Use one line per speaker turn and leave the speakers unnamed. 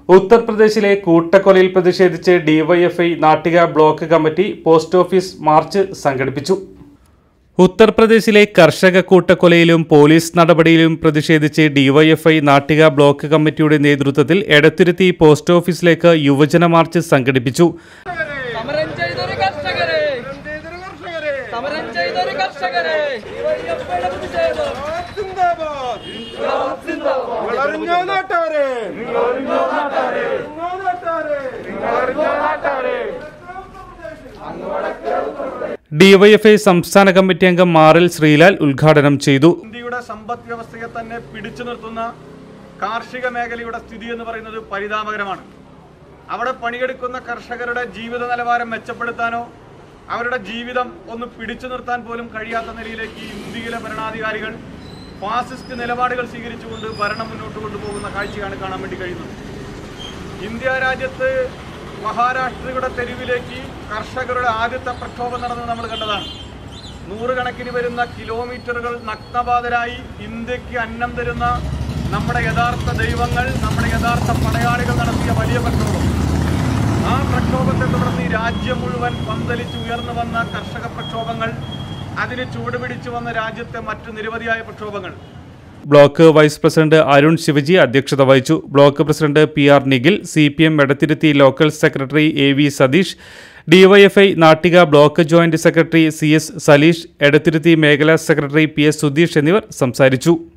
ഉത്തർപ്രദേശിലെ കൂട്ടക്കൊലയിൽ പ്രതിഷേധിച്ച് DYFI Nattika block committee post office march സംഘടിപ്പിച്ചു ഉത്തർപ്രദേശിലെ കർഷക കൂട്ടക്കൊലയിലും പോലീസ് നടപടിയിലും പ്രതിഷേധിച്ച് ഡിവൈഎഫ്ഐ നാട്ടിക ബ്ലോക്ക് കമ്മിറ്റിയുടെ നേതൃത്വത്തിൽ എടത്തുരുത്തി പോസ്റ്റ് ഓഫീസിലേക്ക് യുവജന മാർച്ച് സംഘടിപ്പിച്ചു
സമരം ചെയ്തൊരു കർഷകരെ സമരം ചെയ്തൊരു കർഷകരെ ഡിവൈഎഫ്ഐയുടെ പ്രതിഷേധം
നിങ്ങളറിഞ്ഞോ നാട്ടാരെ
ഡിവൈഎഫ്ഐ സംസ്ഥാന കമ്മിറ്റി അംഗം മാറിൽ ശ്രീലാൽ ഉദ്ഘാടനം ചെയ്തു
ഇന്ത്യയുടെ സമ്പദ് വ്യവസ്ഥയെ തന്നെ പിടിച്ചു നിർത്തുന്ന കാർഷിക മേഖലയുടെ സ്ഥിതി എന്ന് പറയുന്നത് പരിതാപകരമാണ് അവിടെ പണിയെടുക്കുന്ന കർഷകരുടെ ജീവിത നിലവാരം മെച്ചപ്പെടുത്താനോ അവരുടെ ജീവിതം ഒന്ന് പിടിച്ചു നിർത്താൻ പോലും കഴിയാത്ത നിലയിലേക്ക് ഈ ഇന്ത്യയിലെ ഭരണാധികാരികൾ ഫാസിസ്റ്റ് നിലപാടുകൾ സ്വീകരിച്ചുകൊണ്ട് ഭരണം മുന്നോട്ട് കൊണ്ടുപോകുന്ന കാഴ്ചയാണ് കാണാൻ വേണ്ടി കഴിയുന്നത് ഇന്ത്യ രാജ്യത്ത് മഹാരാഷ്ട്രയുടെ തെരുവിലേക്ക് കർഷകരുടെ ആദ്യത്തെ പ്രക്ഷോഭം നടന്നത് നമ്മൾ കണ്ടതാണ് നൂറുകണക്കിന് വരുന്ന കിലോമീറ്ററുകൾ നഗ്നപാതരായി ഇന്ത്യക്ക് അന്നം തരുന്ന നമ്മുടെ യഥാർത്ഥ ദൈവങ്ങൾ നമ്മുടെ യഥാർത്ഥ പടയാളികൾ നടത്തിയ വലിയ പ്രക്ഷോഭം ആ പ്രക്ഷോഭത്തെ തുടർന്ന് ഈ രാജ്യം മുഴുവൻ പന്തലിച്ച് ഉയർന്നു വന്ന കർഷക പ്രക്ഷോഭങ്ങൾ അതിന് ചൂടുപിടിച്ചു വന്ന രാജ്യത്തെ മറ്റു നിരവധിയായ പ്രക്ഷോഭങ്ങൾ
block vice president Arun Shivaji അധ്യക്ഷത വഹിച്ചു block president P R Nikhil C P M Edathiruthi local secretary A V Satheesh DYFI Nattika block joint secretary C S Saleesh Edathiruthi മേഖലാ സെക്രട്ടറി പി എസ് സുധീഷ് എന്നിവർ സംസാരിച്ചു